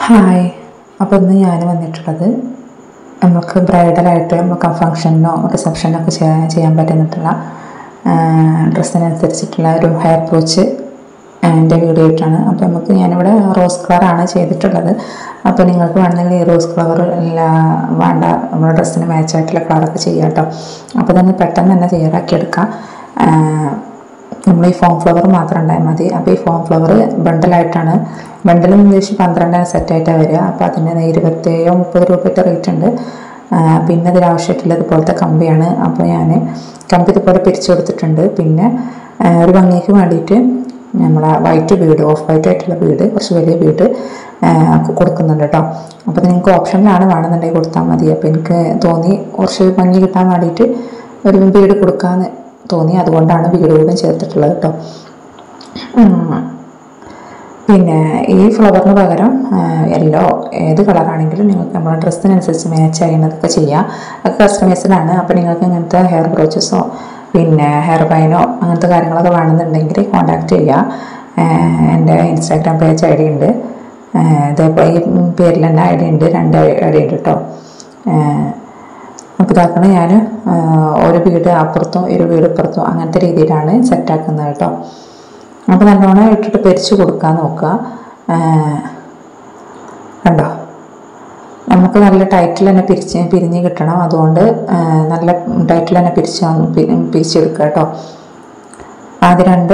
Hi അപ്പോൾ ഇന്ന് ഞാൻ വന്നിട്ടുള്ളത് നമുക്ക് ബ്രൈഡലായിട്ട് നമുക്ക് ഫംഗ്ഷനോ റിസപ്ഷനോ ഒക്കെ ചെയ്യാൻ ചെയ്യാൻ പറ്റുന്നിട്ടുള്ള ഡ്രസ്സിനനുസരിച്ചിട്ടുള്ള ഒരു ഹെയർ ബ്രോച്ച് എൻ്റെ വീഡിയോ ആയിട്ടാണ് അപ്പോൾ നമുക്ക് ഞാനിവിടെ റോസ് കളറാണ് ചെയ്തിട്ടുള്ളത് അപ്പോൾ നിങ്ങൾക്ക് വേണമെങ്കിൽ ഈ റോസ് കളർ എല്ലാ വേണ്ട നമ്മുടെ ഡ്രസ്സിന് മാച്ചായിട്ടുള്ള കളറൊക്കെ ചെയ്യാം കേട്ടോ അപ്പോൾ ഇതൊന്ന് പെട്ടെന്ന് തന്നെ തയ്യാറാക്കിയെടുക്കാം നമ്മൾ ഈ ഫോം ഫ്ലവർ മാത്രം ഉണ്ടായാൽ മതി അപ്പോൾ ഈ ഫോം ഫ്ലവർ ബണ്ടിലായിട്ടാണ് ബണ്ടിൽ ഉദ്ദേശിച്ച് പന്ത്രണ്ടാണ് സെറ്റായിട്ടാണ് വരിക അപ്പോൾ അതിന് ഇരുപത്തേഴോ മുപ്പത് രൂപയുടെ റേറ്റ് ഉണ്ട് ആ, പിന്നെ അതിൽ ആവശ്യമായിട്ടുള്ള ഇതുപോലത്തെ കമ്പിയാണ് അപ്പോൾ ഞാൻ കമ്പി ഇതുപോലെ പിരിച്ചു കൊടുത്തിട്ടുണ്ട് പിന്നെ ആ, ഒരു ഭംഗിക്ക് വേണ്ടിയിട്ട് നമ്മളെ വൈറ്റ് ബീഡ് ഓഫ് വൈറ്റ് ആയിട്ടുള്ള ബീഡ് കുറച്ച് വലിയ ബീഡ് കൊടുക്കുന്നുണ്ട് കേട്ടോ അപ്പോൾ നിങ്ങൾക്ക് ഓപ്ഷനിലാണ് വേണമെന്നുണ്ടെങ്കിൽ കൊടുത്താൽ മതി അപ്പോൾ എനിക്ക് തോന്നി കുറച്ച് ഭംഗി കിട്ടാൻ വേണ്ടിയിട്ട് ഒരു ബീഡ് കൊടുക്കാമെന്ന് തോന്നി അതുകൊണ്ടാണ് ബീഡ് കൂടെ ചേർത്തിട്ടുള്ളത് കേട്ടോ ഉം. പിന്നെ ഈ ഫ്ലവറിന് പകരം യെല്ലോ ഏത് കളറാണെങ്കിലും നിങ്ങൾക്ക് നമ്മുടെ ഡ്രസ്സിനനുസരിച്ച് മാച്ച് ചെയ്യുന്നതൊക്കെ ചെയ്യാം അത് കസ്റ്റമൈസ്ഡാണ് അപ്പോൾ നിങ്ങൾക്ക് ഇങ്ങനത്തെ ഹെയർ ബ്രോച്ചസോ പിന്നെ ഹെയർ ബൈനോ അങ്ങനത്തെ കാര്യങ്ങളൊക്കെ വേണമെന്നുണ്ടെങ്കിൽ കോൺടാക്റ്റ് ചെയ്യുക ഏഹ് എൻ്റെ ഇൻസ്റ്റാഗ്രാം പേജ് ഐ ഡി ഉണ്ട് ഏഹ് ഇതേപോലെ ഈ പേരിൽ തന്നെ ഐ ഡി ഉണ്ട് രണ്ട് ഐ ഡി ഉണ്ട് കേട്ടോ അപ്പോൾ ഇതാക്കണ ഞാൻ ഒരു വീട് അപ്പുറത്തും ഒരു വീട് ഇപ്പുറത്തും അങ്ങനത്തെ രീതിയിലാണ് സെറ്റാക്കുന്നത് കേട്ടോ അപ്പോൾ നല്ലോണം ഇട്ടിട്ട് പെരിച്ച് കൊടുക്കാൻ നോക്കുക ഏഹ് കണ്ടോ നമുക്ക് നല്ല ടൈറ്റിൽ തന്നെ പിരിച്ച് പിരിഞ്ഞ് കിട്ടണം അതുകൊണ്ട് ഏഹ് നല്ല ടൈറ്റിൽ തന്നെ പിരിച്ച് വന്ന് പി- പിരിച്ചെടുക്കുക കേട്ടോ ആദ്യം രണ്ട്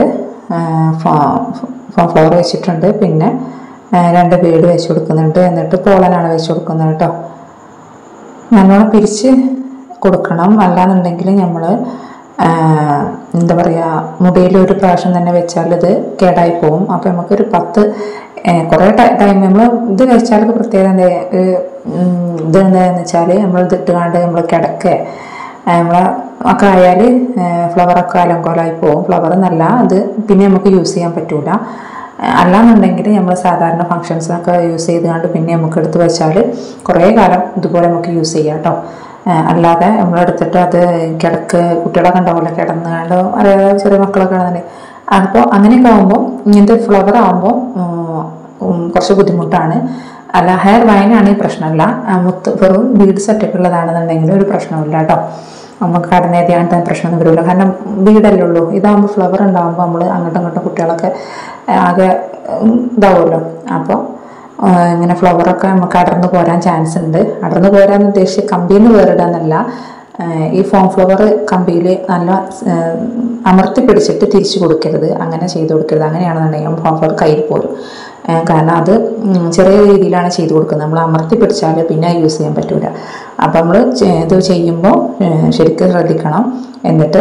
ഫ്ലവർ വെച്ചിട്ടുണ്ട് പിന്നെ ഏഹ് രണ്ട് ബീഡ് വെച്ച് കൊടുക്കുന്നുണ്ട് എന്നിട്ട് പോളനാണ് വെച്ച് കൊടുക്കുന്നത് കേട്ടോ നല്ലോണം പിരിച്ച് കൊടുക്കണം അല്ലാന്നുണ്ടെങ്കിൽ നമ്മൾ എന്താ പറയുക മുടിയിൽ ഒരു പ്രാവശ്യം തന്നെ വെച്ചാൽ ഇത് കേടായി പോകും അപ്പോൾ നമുക്കൊരു പത്ത് കുറേ ടൈം നമ്മൾ ഇത് വെച്ചാലൊക്കെ പ്രത്യേകത എന്താ ഒരു, ഉം, ഇത് എന്താണെന്ന് വെച്ചാൽ നമ്മൾ ഇതിട്ടുകാണ്ട് നമ്മൾ കിടക്കുക നമ്മളെ ഒക്കെ ആയാൽ ഫ്ലവറൊക്കെ അലങ്കോലമായി പോകും ഫ്ലവർ എന്നല്ല അത് പിന്നെ നമുക്ക് യൂസ് ചെയ്യാൻ പറ്റൂല അല്ലാന്നുണ്ടെങ്കിൽ നമ്മൾ സാധാരണ ഫങ്ഷൻസിനൊക്കെ യൂസ് ചെയ്തുകൊണ്ട് പിന്നെ നമുക്ക് എടുത്ത് വെച്ചാൽ കുറേ കാലം ഇതുപോലെ നമുക്ക് യൂസ് ചെയ്യാം കേട്ടോ അല്ലാതെ നമ്മളെടുത്തിട്ട് അത് കിടക്ക് കുട്ടികളൊക്കെ ഉണ്ടാവില്ല കിടന്നുകൊണ്ട് അറിയാതെ ചെറിയ മക്കളൊക്കെ ആണെന്നുണ്ടെങ്കിൽ അപ്പോൾ അങ്ങനെയൊക്കെ ആകുമ്പോൾ ഇങ്ങനത്തെ ഫ്ലവർ ആകുമ്പോൾ കുറച്ച് ബുദ്ധിമുട്ടാണ് അല്ല ഹെയർ വൈനാണ് ഈ പ്രശ്നമല്ല ആ, മുത്ത് വെറും ബീഡ്സ് ഒറ്റയ്ക്ക് ഉള്ളതാണെന്നുണ്ടെങ്കിൽ ഒരു പ്രശ്നമില്ല കേട്ടോ നമുക്ക് കടന്നേതി അങ്ങനത്തെ പ്രശ്നമൊന്നും വരില്ല കാരണം ബീഡല്ലേ ഉള്ളൂ ഇതാകുമ്പോൾ ഫ്ലവർ ഉണ്ടാകുമ്പോൾ നമ്മൾ അങ്ങോട്ടും ഇങ്ങോട്ടും കുട്ടികളൊക്കെ ആകെ ഉം, ഇതാവുമല്ലോ അപ്പോൾ ആ, ഇങ്ങനെ ഫ്ലവറൊക്കെ നമുക്ക് അടർന്നു പോരാൻ ചാൻസ് ഉണ്ട് അടർന്നു പോരാൻ ഉദ്ദേശിച്ച് കമ്പിയിൽ നിന്ന് വേറിടാന്നല്ല ആ, ഈ ഫോം ഫ്ലവർ കമ്പിയിൽ നല്ല ആ, അമർത്തി പിടിച്ചിട്ട് തിരിച്ചു കൊടുക്കരുത് അങ്ങനെ ചെയ്ത് കൊടുക്കരുത് അങ്ങനെയാണെന്നുണ്ടെങ്കിൽ ഫോം ഫ്ലവർ കയ്യിൽ പോരും ആ, കാരണം അത് ഉം, ചെറിയ രീതിയിലാണ് ചെയ്ത് കൊടുക്കുന്നത് നമ്മൾ അമർത്തി പിടിച്ചാൽ പിന്നെ യൂസ് ചെയ്യാൻ പറ്റൂല അപ്പം നമ്മൾ ഇത് ചെയ്യുമ്പോൾ ശരിക്കും ശ്രദ്ധിക്കണം എന്നിട്ട്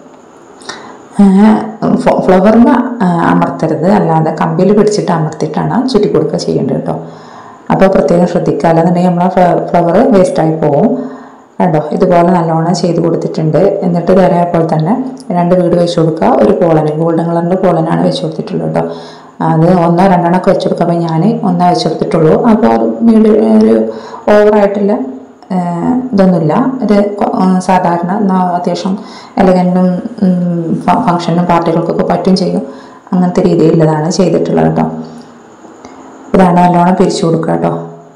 ഫ്ലവറിന് അമർത്തരുത് അല്ലാതെ കമ്പിയിൽ പിടിച്ചിട്ട് അമർത്തിയിട്ടാണ് ചുറ്റി കൊടുക്കുക ചെയ്യേണ്ടത് കേട്ടോ അപ്പോൾ പ്രത്യേകം ശ്രദ്ധിക്കുക അല്ലാന്നുണ്ടെങ്കിൽ നമ്മളെ ഫ്ലവർ വേസ്റ്റായി പോവും കണ്ടോ ഇതുപോലെ നല്ലോണം ചെയ്ത് കൊടുത്തിട്ടുണ്ട് എന്നിട്ട് ഇതേപോലെ തന്നെ രണ്ട് വീട് വെച്ച് കൊടുക്കുക ഒരു പോളന് ഗോൾഡൻ കളറിൻ്റെ പോളനാണ് വെച്ച് കൊടുത്തിട്ടുള്ളത് കേട്ടോ അത് ഒന്നോ രണ്ടെണ്ണം ഒക്കെ വെച്ച് കൊടുക്കുക അപ്പോൾ ഞാൻ ഒന്നോ വെച്ച് കൊടുത്തിട്ടുള്ളൂ അപ്പോൾ വീട് ഒരു ഓവറായിട്ടില്ല ഏഹ് ഇതൊന്നുമില്ല ഇത് കൊ- ആ, സാധാരണ എന്നാ അത്യാവശ്യം എലഗൻറ്റും ഫങ്ഷനും പാർട്ടികൾക്കൊക്കെ പറ്റും ചെയ്യും അങ്ങനത്തെ രീതിയിലുള്ളതാണ് ചെയ്തിട്ടുള്ളത് കേട്ടോ ഇതാണ് നല്ലോണം പിരിച്ചു കൊടുക്കുക കേട്ടോ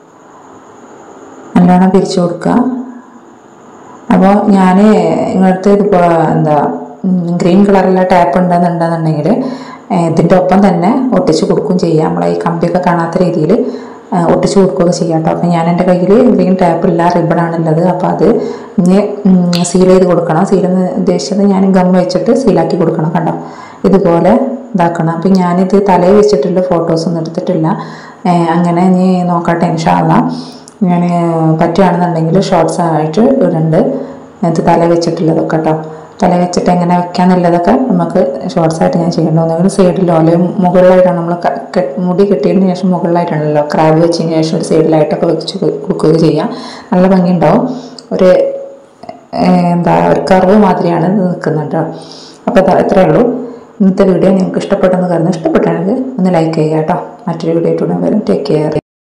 നല്ലോണം പിരിച്ചു കൊടുക്കുക അപ്പോൾ ഞാൻ ഇങ്ങനത്തെ ഇതിപ്പോൾ എന്താ ഗ്രീൻ കളറിലുള്ള ടാപ്പ് ഉണ്ടെന്നുണ്ടെന്നുണ്ടെങ്കിൽ ഇതിൻ്റെ ഒപ്പം തന്നെ ഒട്ടിച്ച് കൊടുക്കുകയും ചെയ്യാം നമ്മളെ ഈ കമ്പിയൊക്കെ കാണാത്ത രീതിയിൽ ഒട്ടിച്ച് കൊടുക്കുകയൊക്കെ ചെയ്യാം കേട്ടോ അപ്പോൾ ഞാൻ എൻ്റെ കയ്യിൽ ഗ്രീൻ ടാപ്പ് ഇല്ല റിബണാണുള്ളത് അപ്പോൾ അത് ഇനി സീൽ ചെയ്ത് കൊടുക്കണം സീൽ എന്ന് ഉദ്ദേശിച്ചത് ഞാൻ ഗം വെച്ചിട്ട് സീലാക്കി കൊടുക്കണം കണ്ടോ ഇതുപോലെ ഇതാക്കണം അപ്പം ഞാനിത് തലയിൽ വെച്ചിട്ടുള്ള ഫോട്ടോസൊന്നും എടുത്തിട്ടില്ല ഏഹ് അങ്ങനെ ഇനി നോക്കട്ടെ ഇൻഷാല്ല ഞാൻ പറ്റുകയാണെന്നുണ്ടെങ്കിൽ ഷോർട്സ് ആയിട്ട് ഇടുന്നുണ്ട് ഇത് തല വെച്ചിട്ടുള്ളതൊക്കെ കേട്ടോ തല വെച്ചിട്ട് എങ്ങനെ വെക്കാന്നുള്ളതൊക്കെ നമുക്ക് ഷോർട്സ് ആയിട്ട് ഞാൻ ചെയ്യേണ്ട ഒന്നുകിൽ സൈഡിലോ അല്ലെങ്കിൽ മുകളിലായിട്ടാണ് നമ്മൾ ക- കെ- മുടി കെട്ടിയതിന് ശേഷം മുകളിലായിട്ടാണല്ലോ ക്രാബ് വെച്ചതിന് ശേഷം ഒരു സൈഡിലായിട്ടൊക്കെ വെച്ച് കൊടുക്കുകയൊക്കെ ചെയ്യാം നല്ല ഭംഗി ഉണ്ടാവും ഒരു ഏഹ്, എന്താ ഒരു കർവ് മാതിരിയാണ് ഇത് നിൽക്കുന്നത് കേട്ടോ അപ്പോൾ അതാ ഇത്രയേ ഉള്ളൂ ഇന്നത്തെ വീഡിയോ നിങ്ങൾക്ക് ഇഷ്ടപ്പെട്ടെന്ന് കരുതുന്നു ഇഷ്ടപ്പെട്ടാണെങ്കിൽ ഒന്ന് ലൈക്ക് ചെയ്യുക കേട്ടോ മറ്റൊരു വീഡിയോ ആയിട്ട് ഉടൻ വരും ടേക്ക് കെയർ